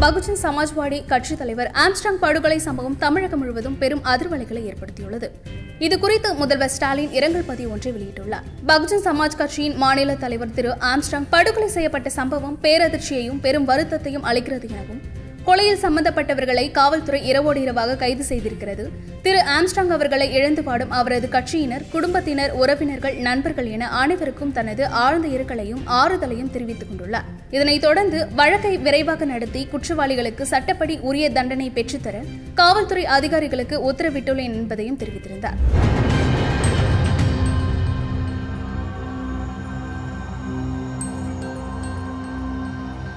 பகுஜன் சமாஜ்வாடி கட்சித் தலைவர் ஆம்ஸ்டாங் படுகொலை சம்பவம் தமிழகம் முழுவதும் பெரும் அதிர்வலைகளை ஏற்படுத்தியுள்ளது இது குறித்து முதல்வர் ஸ்டாலின் இரங்கல் பதிவு ஒன்றை வெளியிட்டுள்ளார் பகுஜன் சமாஜ் கட்சியின் மாநில தலைவர் திரு ஆம்ஸ்டாங் படுகொலை செய்யப்பட்ட சம்பவம் பேரதிர்ச்சியையும் பெரும் வருத்தத்தையும் அளிக்கிறது எனவும் கொலையில் சம்பந்தப்பட்டவர்களை காவல்துறை இரவோடு இரவாக கைது செய்திருக்கிறது திரு ஆம்ஸ்டாங் அவர்களை இழந்து பாடும் அவரது கட்சியினர் குடும்பத்தினர் உறவினர்கள் நண்பர்கள் என அனைவருக்கும் தனது ஆழ்ந்த இருக்கலையும் ஆறுதலையும் தெரிவித்துக் கொண்டுள்ளார் இதனைத் தொடர்ந்து வழக்கை விரைவாக நடத்தி குற்றவாளிகளுக்கு சட்டப்படி உரிய தண்டனை பெற்றுத்தர காவல்துறை அதிகாரிகளுக்கு உத்தரவிட்டுள்ளேன் என்பதையும் தெரிவித்திருந்தார்